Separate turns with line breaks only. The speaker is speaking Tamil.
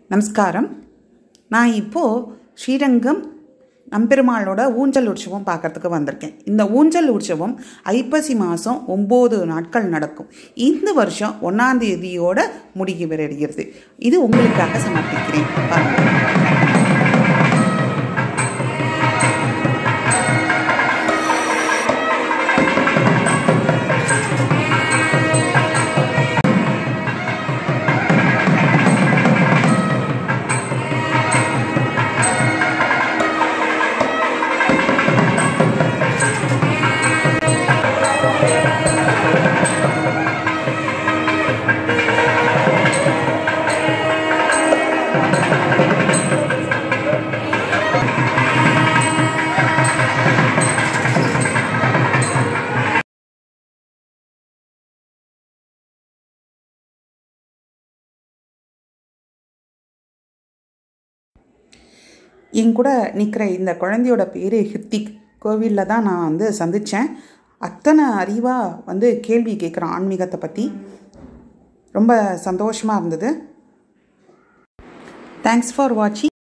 நமஸ்காரம் நான் இப்போது ஸ்ரீரங்கம் நம்பெருமாளோட ஊஞ்சல் உற்சவம் பார்க்கறதுக்கு வந்திருக்கேன் இந்த ஊஞ்சல் உற்சவம் ஐப்பசி மாதம் ஒம்பது நாட்கள் நடக்கும் இந்த வருஷம் ஒன்றாம் தேதியோட முடிவு பெறுகிறது இது உங்களுக்காக சமர்ப்பிக்கிறேன் பாருங்கள் என் கூட நிற்கிற இந்த குழந்தையோட பேர் ஹிருத்திக் கோவிலில் தான் நான் வந்து சந்தித்தேன் அத்தனை அறிவாக வந்து கேள்வி கேட்குறான் ஆன்மீகத்தை பற்றி ரொம்ப சந்தோஷமாக இருந்தது தேங்க்ஸ் ஃபார் வாட்சிங்